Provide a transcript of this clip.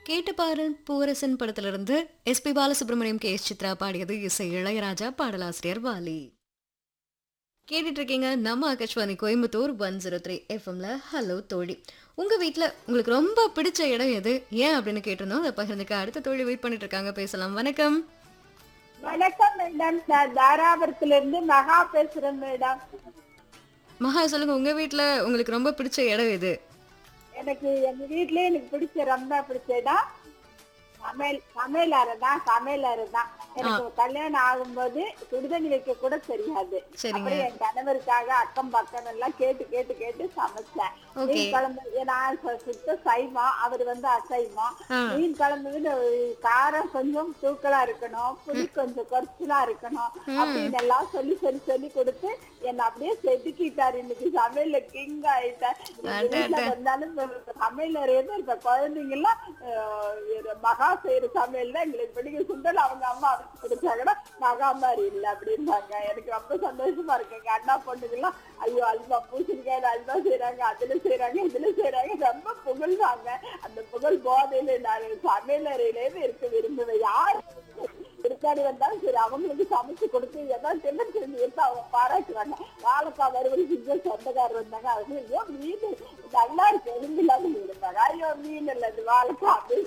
கேட்டு பாரு பூவரசன் படத்திலிருந்து SP Balasubrahmanyam K S Chithra பாடியது இசை இளையராஜா பாடலாசிரியர் வாலி கேட்டுட்டு இருக்கீங்க நம்ம Akashvani Coimbatore one zero three எஃப்எம்ல ஹலோ தோழி உங்க வீட்ல உங்களுக்கு ரொம்ப பிடிச்ச இடம் எது ஏன் அப்படின்னு கேட்டிருந்தோம் அதை பகிர்ந்துக்க அடுத்த தோழி வெயிட் பண்ணிட்டு இருக்காங்க பேசலாம் வணக்கம் வணக்கம் மேடம் நான் தாராபுரத்துல இருந்து மகா பேசுறேன் மேடம் மகா சொல்லுங்க உங்க வீட்ல உங்களுக்கு ரொம்ப பிடிச்ச இடம் எது எனக்கு எங்க வீட்லயே எனக்கு பிடிச்ச ரொம்ப பிடிச்ச இடம் சமையல் சமையல் அறை தான் சமையல் அறை தான் எனக்கு கல்யாணம் ஆகும்போது சுடுதண்ணி வைக்க கூட தெரியாது சரிங்க. அப்புறம் என் கணவருக்காக அக்கம் பக்கம் எல்லாம் கேட்டு கேட்டு கேட்டு சமைச்சேன் Okay. மீன் குழம்பு நான் சு- சுத்த சைவம் அவர் வந்து அசைவம் ஆ. மீன் குழம்பு வந்து காரம் கொஞ்சம் தூக்கலா இருக்கணும் புளி கொஞ்சம் குறைச்சலா இருக்கணும் அப்படின்னு எல்லாம் சொல்லி சொல்லி சொல்லி கொடுத்து என்ன அப்படியே செதுக்கிட்டாரு இன்னைக்கு சமையல்ல கிங் ஆயிட்டேன் எங்க வீட்டுல வந்தாலும் இந்த சமையல் அறையில இருக்க குழந்தைங்க எல்லாம் அஹ், இது மகா செய்யற சமையல் தான் எங்களுக்கு பிடிக்கும் சுண்டல் அவங்க அம்மா அரைச்சு கொடுத்தாங்கன்னா மகா மாதிரி இல்ல அப்படின்பாங்க எனக்கு ரொம்ப சந்தோஷமா இருக்கு எங்க அண்ணா பொண்ணுங்கெல்லாம் ஐயோ அல்வா பூசணிக்காய் அல்வா செய்யறாங்க அதுல செய்யறாங்க இதுல செய்யறாங்க ரொம்ப புகழ்வாங்க அந்த புகழ் போதையில நான் சமையல் அறையிலேயே இருக்க விரும்புவேன் யார் இருக்காடி வந்தாலும் சரி அவங்களுக்கு சமைச்சு கொடுத்து ஏதாவது தின்ன தெரிஞ்சு எடுத்து அவங்க பாராட்டுவாங்க வாழைக்காய் வறுவல் செஞ்ச சொந்தக்காரர் வந்தாங்க அவங்க ஐயோ மீன் நல்லா இருக்கு எலும்பு இல்லாத மீன் ஐயோ மீன் இல்ல இது வாழைக்காய் அப்படின்னு